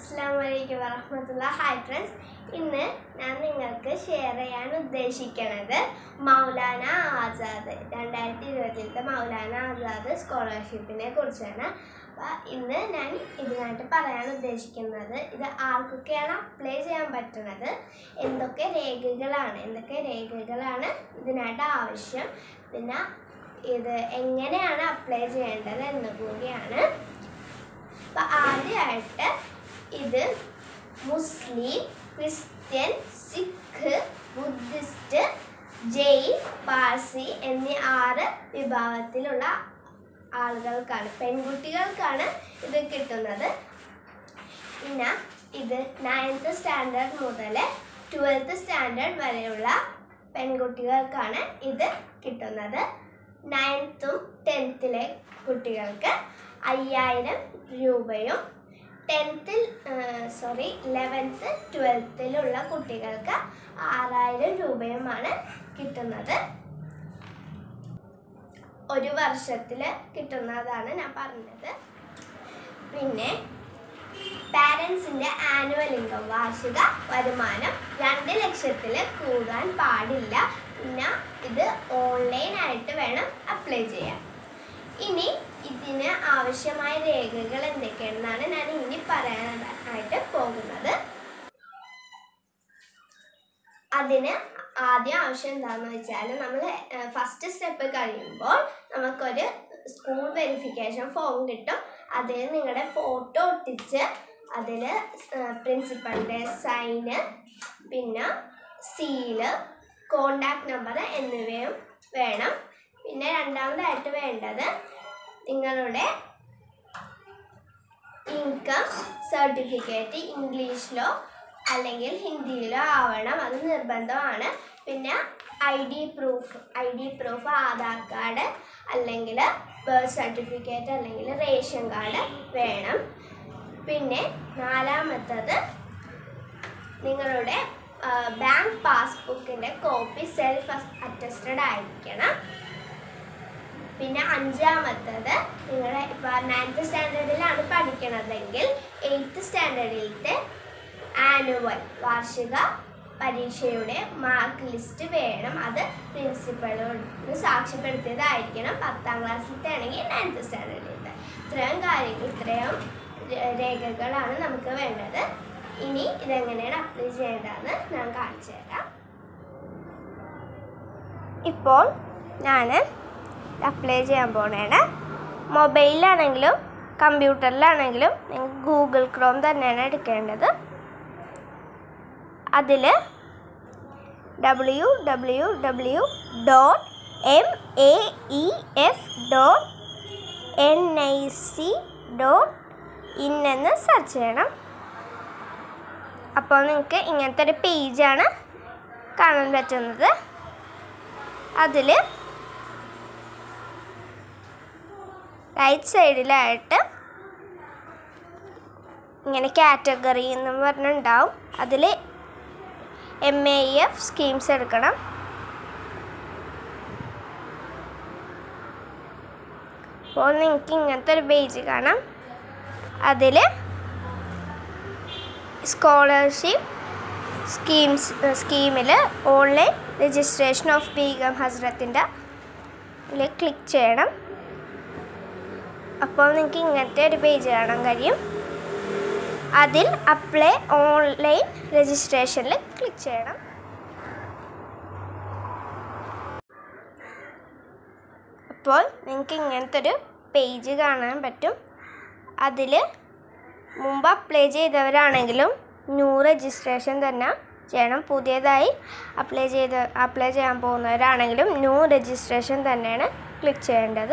അസ്സാം വലൈക്കും വറഹമത്തുള്ള ഹായ് ഫ്രണ്ട്സ് ഇന്ന് ഞാൻ നിങ്ങൾക്ക് ഷെയർ ചെയ്യാൻ ഉദ്ദേശിക്കുന്നത് മൗലാന ആസാദ് രണ്ടായിരത്തി ഇരുപത്തിലത്തെ മൗലാന ആസാദ് സ്കോളർഷിപ്പിനെ കുറിച്ചാണ് അപ്പോൾ ഇന്ന് ഞാൻ ഇതിനായിട്ട് പറയാൻ ഉദ്ദേശിക്കുന്നത് ഇത് ആർക്കൊക്കെയാണ് അപ്ലൈ ചെയ്യാൻ പറ്റുന്നത് എന്തൊക്കെ രേഖകളാണ് എന്തൊക്കെ രേഖകളാണ് ഇതിനായിട്ട് ആവശ്യം പിന്നെ ഇത് എങ്ങനെയാണ് അപ്ലൈ ചെയ്യേണ്ടത് എന്ന് കൂടിയാണ് അപ്പൊ ആദ്യമായിട്ട് ഇത് Muslim Christian Sikh Buddhist Jain Parsi എന്നീ ആറ് വിഭാഗത്തിലുള്ള ആളുകൾക്കാണ് പെൺകുട്ടികൾക്കാണ് ഇത് കിട്ടുന്നത് പിന്നെ ഇത് നയൻത്ത് സ്റ്റാൻഡേർഡ് മുതൽ ട്വൽത്ത് സ്റ്റാൻഡേർഡ് വരെയുള്ള പെൺകുട്ടികൾക്കാണ് ഇത് കിട്ടുന്നത് നയൻത്തും ടെൻത്തിലെ കുട്ടികൾക്ക് അയ്യായിരം രൂപയും ടെൻത്തിൽ സോറി ലെവൻത്ത് ട്വൽത്തിലുള്ള കുട്ടികൾക്ക് ആറായിരം രൂപയുമാണ് കിട്ടുന്നത് ഒരു വർഷത്തിൽ കിട്ടുന്നതാണ് ഞാൻ പറഞ്ഞത് പിന്നെ പാരൻസിൻ്റെ ആനുവൽ ഇൻകം വാർഷിക വരുമാനം രണ്ട് ലക്ഷത്തിൽ കൂടാൻ പാടില്ല പിന്നെ ഇത് ഓൺലൈനായിട്ട് വേണം അപ്ലൈ ചെയ്യാൻ ഇനി ഇതിന് ആവശ്യമായ രേഖകൾ എന്തൊക്കെയാണെന്നാണ് ഞാൻ ഇനി പറയാനായിട്ട് പോകുന്നത് അതിന് ആദ്യം ആവശ്യം എന്താണെന്ന് വെച്ചാൽ നമ്മൾ ഫസ്റ്റ് സ്റ്റെപ്പ് കഴിയുമ്പോൾ നമുക്കൊരു സ്കൂൾ വെരിഫിക്കേഷൻ ഫോം കിട്ടും അതിൽ നിങ്ങളുടെ ഫോട്ടോ ഒട്ടിച്ച് അതിൽ പ്രിൻസിപ്പളിൻ്റെ സൈന് പിന്നെ സീല് കോണ്ടാക്ട് നമ്പർ എന്നിവയും വേണം പിന്നെ രണ്ടാമതായിട്ട് വേണ്ടത് നിങ്ങളുടെ ഇൻകം സർട്ടിഫിക്കറ്റ് ഇംഗ്ലീഷിലോ അല്ലെങ്കിൽ ഹിന്ദിയിലോ ആവണം അത് നിർബന്ധമാണ് പിന്നെ I D proof I D proof Aadhaar card അല്ലെങ്കിൽ ബർത്ത് സർട്ടിഫിക്കറ്റ് അല്ലെങ്കിൽ റേഷൻ കാർഡ് വേണം പിന്നെ നാലാമത്തത് നിങ്ങളുടെ ബാങ്ക് പാസ്ബുക്കിൻ്റെ കോപ്പി സെൽഫ് അറ്റസ്റ്റഡ് ആയിരിക്കണം പിന്നെ അഞ്ചാമത്തത് നിങ്ങൾ ഇപ്പോൾ നയൻത്ത് സ്റ്റാൻഡേർഡിലാണ് പഠിക്കണതെങ്കിൽ എയ്ത്ത് സ്റ്റാൻഡേർഡിലത്തെ ആനുവൽ വാർഷിക പരീക്ഷയുടെ മാർക്ക് ലിസ്റ്റ് വേണം അത് പ്രിൻസിപ്പളോട് സാക്ഷ്യപ്പെടുത്തിയതായിരിക്കണം പത്താം ക്ലാസ്സിലത്തെ ആണെങ്കിൽ നയൻത്ത് സ്റ്റാൻഡേർഡിലത്തെ ഇത്രയും കാര്യങ്ങൾ ഇത്രയും ര- രേഖകളാണ് നമുക്ക് വേണ്ടത് ഇനി ഇതെങ്ങനെയാണ് അപ്ലൈ ചെയ്യേണ്ടതെന്ന് ഞാൻ കാണിച്ചു തരാം ഇപ്പോൾ ഞാൻ അപ്ലൈ ചെയ്യാൻ പോണേണ് മൊബൈലിലാണെങ്കിലും കമ്പ്യൂട്ടറിലാണെങ്കിലും നിങ്ങൾക്ക് ഗൂഗിൾ ക്രോം തന്നെയാണ് എടുക്കേണ്ടത് അതിൽ W W W dot M A E F dot N I C dot in എന്ന് സെർച്ച് ചെയ്യണം അപ്പോൾ നിങ്ങൾക്ക് ഇങ്ങനത്തെ ഒരു പേജാണ് കാണാൻ പറ്റുന്നത് അതിൽ റൈറ്റ് സൈഡിലായിട്ട് ഇങ്ങനെ കാറ്റഗറി എന്ന് പറഞ്ഞിട്ടുണ്ടാവും അതിൽ എം എ എഫ് സ്കീംസ് എടുക്കണം അപ്പോൾ നിങ്ങൾക്ക് ഇങ്ങനത്തെ ഒരു പേജ് കാണാം അതിൽ സ്കോളർഷിപ്പ് സ്കീംസ് സ്കീമിൽ ഓൺലൈൻ രജിസ്ട്രേഷൻ ഓഫ് ബീഗം ഹസ്രത്തിൻ്റെ ഇതിൽ ക്ലിക്ക് ചെയ്യണം അപ്പോൾ നിങ്ങൾക്ക് ഇങ്ങനത്തെ ഒരു പേജ് കാണാൻ കഴിയും അതിൽ അപ്ലൈ ഓൺലൈൻ രജിസ്ട്രേഷനിൽ ക്ലിക്ക് ചെയ്യണം അപ്പോൾ നിങ്ങൾക്ക് ഇങ്ങനത്തെ ഒരു പേജ് കാണാൻ പറ്റും അതിൽ മുമ്പ് അപ്ലൈ ചെയ്തവരാണെങ്കിലും ന്യൂ രജിസ്ട്രേഷൻ തന്നെ ചെയ്യണം പുതിയതായി അപ്ലൈ ചെയ്ത് അപ്ലൈ ചെയ്യാൻ പോകുന്നവരാണെങ്കിലും ന്യൂ രജിസ്ട്രേഷൻ തന്നെയാണ് ക്ലിക്ക് ചെയ്യേണ്ടത്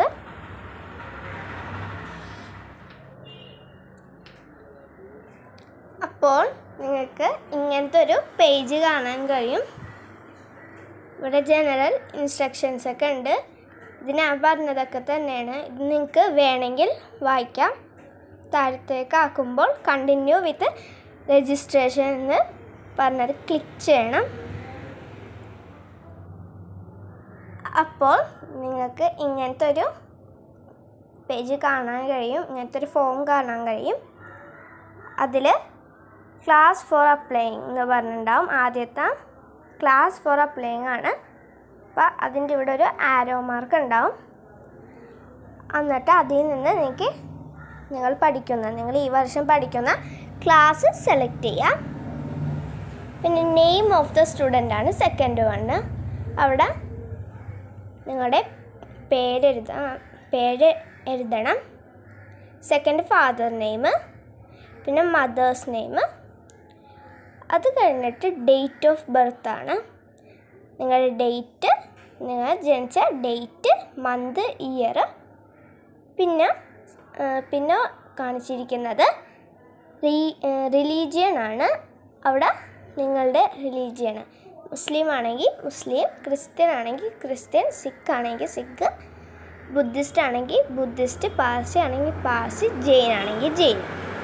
അപ്പോൾ നിങ്ങൾക്ക് ഇങ്ങനത്തെ ഒരു പേജ് കാണാൻ കഴിയും ഇവിടെ ജനറൽ ഇൻസ്ട്രക്ഷൻസ് ഒക്കെ ഉണ്ട് ഇത് ഞാൻ പറഞ്ഞതൊക്കെ തന്നെയാണ് ഇത് നിങ്ങൾക്ക് വേണമെങ്കിൽ വായിക്കാം താഴത്തേക്ക് ആക്കുമ്പോൾ കണ്ടിന്യൂ വിത്ത് രജിസ്ട്രേഷൻ എന്ന് പറഞ്ഞത് ക്ലിക്ക് ചെയ്യണം അപ്പോൾ നിങ്ങൾക്ക് ഇങ്ങനത്തെ ഒരു പേജ് കാണാൻ കഴിയും ഇങ്ങനത്തെ ഒരു ഫോം കാണാൻ കഴിയും അതിൽ ക്ലാസ് ഫോർ അപ്ലൈയിങ് എന്ന് പറഞ്ഞിട്ടുണ്ടാവും ആദ്യത്തെ ക്ലാസ് ഫോർ അപ്ലൈയിങ് ആണ് അപ്പോൾ അതിൻ്റെ ഇവിടെ ഒരു ആരോ മാർക്ക് ഉണ്ടാവും എന്നിട്ട് അതിൽ നിന്ന് നിങ്ങൾക്ക് നിങ്ങൾ പഠിക്കുന്ന നിങ്ങൾ ഈ വർഷം പഠിക്കുന്ന ക്ലാസ് സെലക്ട് ചെയ്യാം പിന്നെ നെയിം ഓഫ് ദ സ്റ്റുഡൻ്റ് ആണ് സെക്കൻഡ് വണ്ണ് അവിടെ നിങ്ങളുടെ പേരെഴുത പേര് എഴുതണം സെക്കൻഡ് ഫാദർ നെയിം പിന്നെ മദേഴ്സ് നെയിം അത് കഴിഞ്ഞിട്ട് ഡേറ്റ് ഓഫ് ബർത്ത് ആണ് നിങ്ങളുടെ ഡേറ്റ് നിങ്ങൾ ജനിച്ച ഡേറ്റ് മന്ത് ഇയർ പിന്നെ ആ, പിന്നെ കാണിച്ചിരിക്കുന്നത് റീ റിലീജിയൻ ആണ് അവിടെ നിങ്ങളുടെ റിലീജിയൻ മുസ്ലിം ആണെങ്കിൽ മുസ്ലിം ക്രിസ്ത്യൻ ആണെങ്കിൽ ക്രിസ്ത്യൻ സിഖ് ആണെങ്കിൽ സിഖ് ബുദ്ധിസ്റ്റ് ആണെങ്കിൽ ബുദ്ധിസ്റ്റ് പാർസി ആണെങ്കിൽ പാർസി ജെയിൻ ആണെങ്കിൽ ജെയിൻ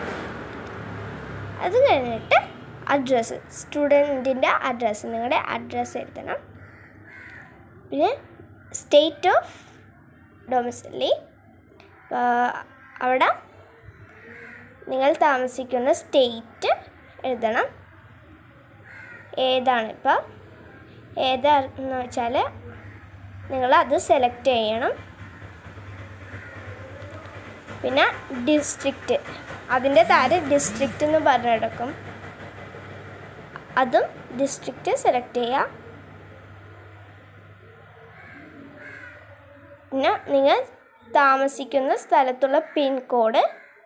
അത് കഴിഞ്ഞിട്ട് അഡ്രസ്സ് സ്റ്റുഡൻറ്റിൻ്റെ അഡ്രസ്സ് നിങ്ങളുടെ അഡ്രസ്സ് എഴുതണം പിന്നെ സ്റ്റേറ്റ് ഓഫ് ഡൊമിസിലി അവിടെ നിങ്ങൾ താമസിക്കുന്ന സ്റ്റേറ്റ് എഴുതണം ഏതാണ് ഇപ്പോൾ ഏതാണെന്ന് വെച്ചാൽ നിങ്ങൾ അത് സെലക്ട് ചെയ്യണം പിന്നെ ഡിസ്ട്രിക്റ്റ് അതിൻ്റെ താഴെ ഡിസ്ട്രിക്റ്റ് എന്ന് പറഞ്ഞെടുക്കും അതും ഡിസ്ട്രിക്റ്റ് സെലക്ട് ചെയ്യാം പിന്നെ നിങ്ങൾ താമസിക്കുന്ന സ്ഥലത്തുള്ള പിൻകോഡ്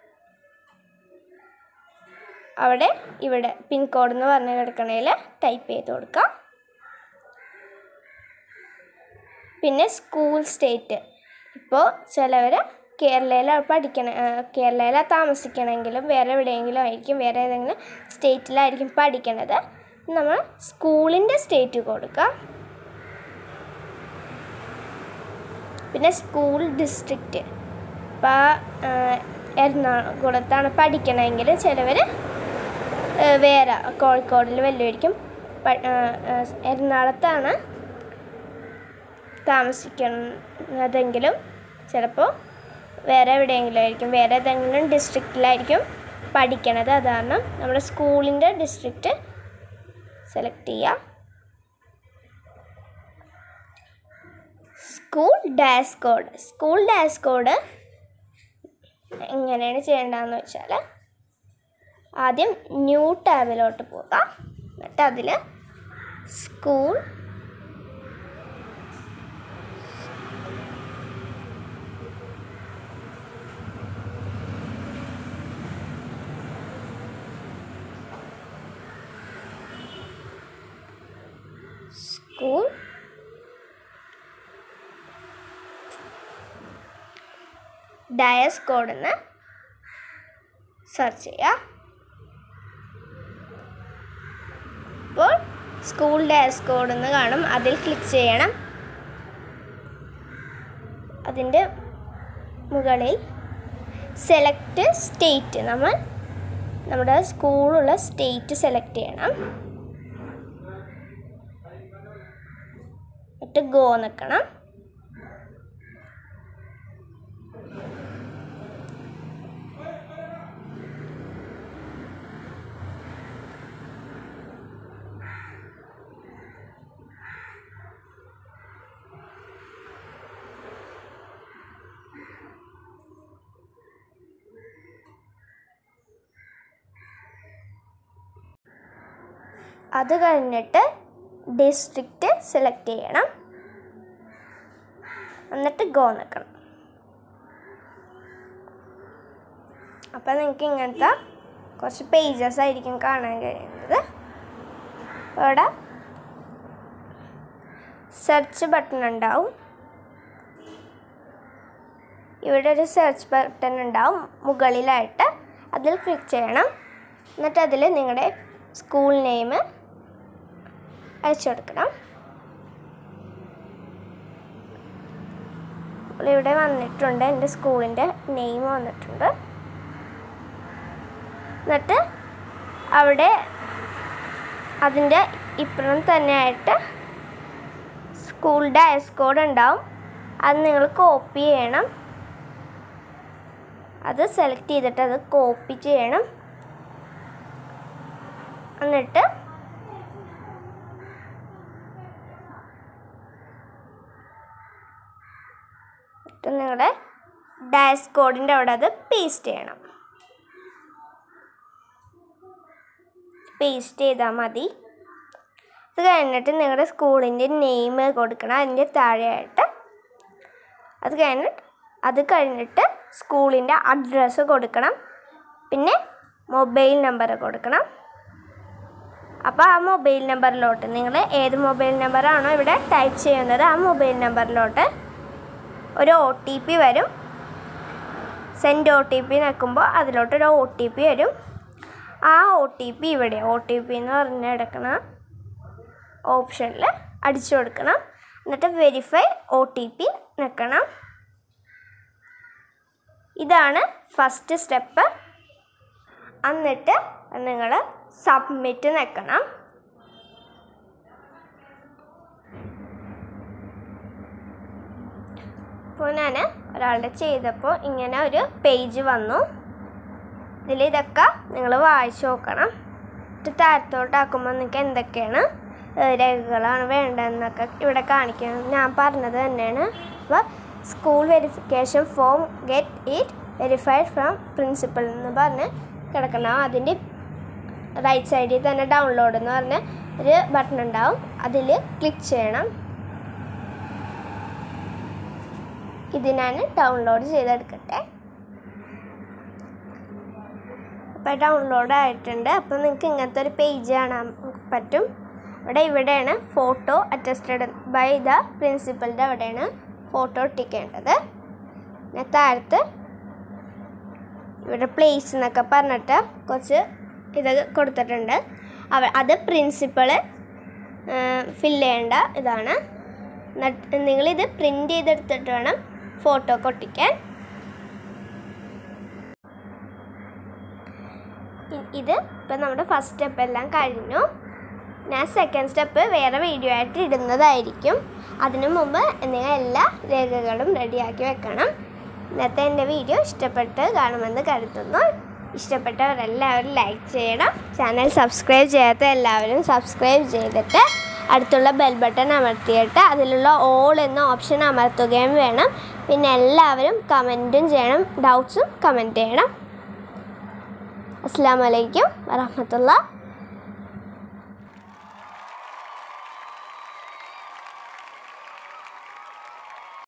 അവിടെ ഇവിടെ പിൻകോഡ് എന്ന് പറഞ്ഞ് കിടക്കണേൽ ടൈപ്പ് ചെയ്ത് കൊടുക്കാം പിന്നെ സ്കൂൾ സ്റ്റേറ്റ് ഇപ്പോൾ ചിലവർ കേരളയിലാണ് പഠിക്കണ കേരളയിലാണ് താമസിക്കണമെങ്കിലും വേറെ എവിടെയെങ്കിലും ആയിരിക്കും വേറെ ഏതെങ്കിലും സ്റ്റേറ്റിലായിരിക്കും പഠിക്കണത് നമ്മൾ സ്കൂളിൻ്റെ സ്റ്റേറ്റ് കൊടുക്കാം പിന്നെ സ്കൂൾ ഡിസ്ട്രിക്റ്റ് ഇപ്പോൾ എറണാകുളത്താണ് പഠിക്കണമെങ്കിൽ ചിലവർ വേറെ കോഴിക്കോടിൽ വല്ലതായിരിക്കും പ- ആ, ആ, എറണാകുളത്താണ് താമസിക്കുന്നതെങ്കിലും ചിലപ്പോൾ വേറെ എവിടെയെങ്കിലും ആയിരിക്കും വേറെ ഏതെങ്കിലും ഡിസ്ട്രിക്റ്റിലായിരിക്കും പഠിക്കണത് അതാണ് നമ്മുടെ സ്കൂളിൻ്റെ ഡിസ്ട്രിക്റ്റ് സെലക്ട് ചെയ്യുക school dash code school dash code എങ്ങനെയാണ് ചെയ്യേണ്ടതെന്ന് വെച്ചാൽ ആദ്യം ന്യൂ ടാബിലോട്ട് പോകാം എന്നിട്ട് അതിൽ സ്കൂൾ സ്കൂൾ ഡയസ് കോഡ് എന്ന് സെർച്ച് ചെയ്യുക അപ്പോൾ സ്കൂൾ ഡയസ് കോഡ് എന്ന് കാണും അതിൽ ക്ലിക്ക് ചെയ്യണം അതിൻ്റെ മുകളിൽ സെലക്ട് സ്റ്റേറ്റ് നമ്മൾ നമ്മുടെ സ്കൂളുള്ള സ്റ്റേറ്റ് സെലക്ട് ചെയ്യണം എന്നിട്ട് ഗോ നിൽക്കണം അത് കഴിഞ്ഞിട്ട് ഡിസ്ട്രിക്റ്റ് സെലക്ട് ചെയ്യണം എന്നിട്ട് ഗോ നിൽക്കണം അപ്പം നിങ്ങൾക്ക് ഇങ്ങനത്തെ കുറച്ച് പേജസ് ആയിരിക്കും കാണാൻ കഴിയുന്നത് അപ്പോൾ ഇവിടെ സെർച്ച് ബട്ടൺ ഉണ്ടാവും ഇവിടെ ഒരു സെർച്ച് ബട്ടൺ ഉണ്ടാവും മുകളിലായിട്ട് അതിൽ ക്ലിക്ക് ചെയ്യണം എന്നിട്ട് അതിൽ നിങ്ങളുടെ സ്കൂൾ നെയിം അയച്ചു കൊടുക്കണം അപ്പോൾ ഇവിടെ വന്നിട്ടുണ്ട് എൻ്റെ സ്കൂളിൻ്റെ നെയിം വന്നിട്ടുണ്ട് എന്നിട്ട് അവിടെ അതിൻ്റെ ഇപ്പുറം തന്നെയായിട്ട് സ്കൂളിൻ്റെ ഐസ് കോഡ് ഉണ്ടാവും അത് നിങ്ങൾ കോപ്പി ചെയ്യണം അത് സെലക്ട് ചെയ്തിട്ട് അത് കോപ്പി ചെയ്യണം എന്നിട്ട് എന്നിട്ട് നിങ്ങളുടെ ഡാഷ് കോഡിൻ്റെ അവിടെ അത് പേസ്റ്റ് ചെയ്യണം പേസ്റ്റ് ചെയ്താൽ മതി അത് കഴിഞ്ഞിട്ട് നിങ്ങളുടെ സ്കൂളിൻ്റെ നെയിം കൊടുക്കണം അതിൻ്റെ താഴെയായിട്ട് അത് കഴിഞ്ഞിട്ട് അത് കഴിഞ്ഞിട്ട് സ്കൂളിൻ്റെ അഡ്രസ്സ് കൊടുക്കണം പിന്നെ മൊബൈൽ നമ്പർ കൊടുക്കണം അപ്പോൾ ആ മൊബൈൽ നമ്പറിലോട്ട് നിങ്ങൾ ഏത് മൊബൈൽ നമ്പറാണോ ഇവിടെ ടൈപ്പ് ചെയ്യുന്നത് ആ മൊബൈൽ നമ്പറിലോട്ട് ഒരു ഒ ടി പി വരും സെൻഡ് ഒ ടി പി നിൽക്കുമ്പോൾ അതിലോട്ടൊരു ഒ ടി പി വരും ആ ഒ ടി പി ഇവിടെ ഒ ടി പി എന്ന് പറഞ്ഞ് എടുക്കണ ഓപ്ഷനിൽ അടിച്ചു കൊടുക്കണം എന്നിട്ട് വെരിഫൈ ഒ ടി പി നിൽക്കണം ഇതാണ് ഫസ്റ്റ് സ്റ്റെപ്പ് എന്നിട്ട് നിങ്ങൾ സബ്മിറ്റ് നിൽക്കണം ഇപ്പോൾ ഞാൻ ഒരാളുടെ ചെയ്തപ്പോൾ ഇങ്ങനെ ഒരു പേജ് വന്നു ഇതിൽ ഇതൊക്കെ നിങ്ങൾ വായിച്ചു നോക്കണം എന്നിട്ട് താഴത്തോട്ടാക്കുമ്പോൾ നിങ്ങൾക്ക് എന്തൊക്കെയാണ് ഏഹ്, രേഖകളാണ് വേണ്ടതെന്നൊക്കെ ഇവിടെ കാണിക്കണം ഞാൻ പറഞ്ഞത് തന്നെയാണ് അപ്പോൾ school verification form get it verified from principal എന്ന് പറഞ്ഞ് കിടക്കണം അതിൻ്റെ റൈറ്റ് സൈഡിൽ തന്നെ ഡൗൺലോഡ് എന്ന് പറഞ്ഞ ഒരു ബട്ടൺ ഉണ്ടാവും അതിൽ ക്ലിക്ക് ചെയ്യണം ഇത് ഞാൻ ഡൗൺലോഡ് ചെയ്തെടുക്കട്ടെ അപ്പോൾ ഡൗൺലോഡ് ആയിട്ടുണ്ട് അപ്പോൾ നിങ്ങൾക്ക് ഇങ്ങനത്തെ ഒരു പേജ് കാണാൻ പറ്റും ഇവിടെ ഇവിടെയാണ് ഫോട്ടോ അറ്റസ്റ്റഡ് ബൈ ദ പ്രിൻസിപ്പലിൻ്റെ അവിടെയാണ് ഫോട്ടോ ഒട്ടിക്കേണ്ടത് പിന്നെ താഴത്ത് ഇവിടെ പ്ലേസ് എന്നൊക്കെ പറഞ്ഞിട്ട് കുറച്ച് ഇത് കൊടുത്തിട്ടുണ്ട് അവ അത് പ്രിൻസിപ്പൾ ഫില്ല് ചെയ്യേണ്ട ഇതാണ് എന്നിട്ട് നിങ്ങളിത് പ്രിൻ്റ് ചെയ്തെടുത്തിട്ട് വേണം ഫോട്ടോ ഒട്ടിക്കാൻ ഇ- ഇത് ഇപ്പം നമ്മുടെ ഫസ്റ്റ് സ്റ്റെപ്പ് എല്ലാം കഴിഞ്ഞു ഞാൻ സെക്കൻഡ് സ്റ്റെപ്പ് വേറെ വീഡിയോ ആയിട്ട് ഇടുന്നതായിരിക്കും അതിനു മുമ്പ് നിങ്ങൾ എല്ലാ രേഖകളും റെഡിയാക്കി വെക്കണം ഇന്നത്തെ എൻ്റെ വീഡിയോ ഇഷ്ടപ്പെട്ട് കാണുമെന്ന് കരുതുന്നു ഇഷ്ടപ്പെട്ടവരെല്ലാവരും ലൈക്ക് ചെയ്യണം ചാനൽ സബ്സ്ക്രൈബ് ചെയ്യാത്ത എല്ലാവരും സബ്സ്ക്രൈബ് ചെയ്തിട്ട് അടുത്തുള്ള ബെൽ ബട്ടൺ അമർത്തിയിട്ട് അതിലുള്ള ഓൾ എന്ന ഓപ്ഷൻ അമർത്തുകയും വേണം പിന്നെ എല്ലാവരും കമൻറ്റും ചെയ്യണം ഡൗട്ട്സും കമൻറ്റ് ചെയ്യണം അസ്സാം വലൈക്കും വറഹമത്തുള്ള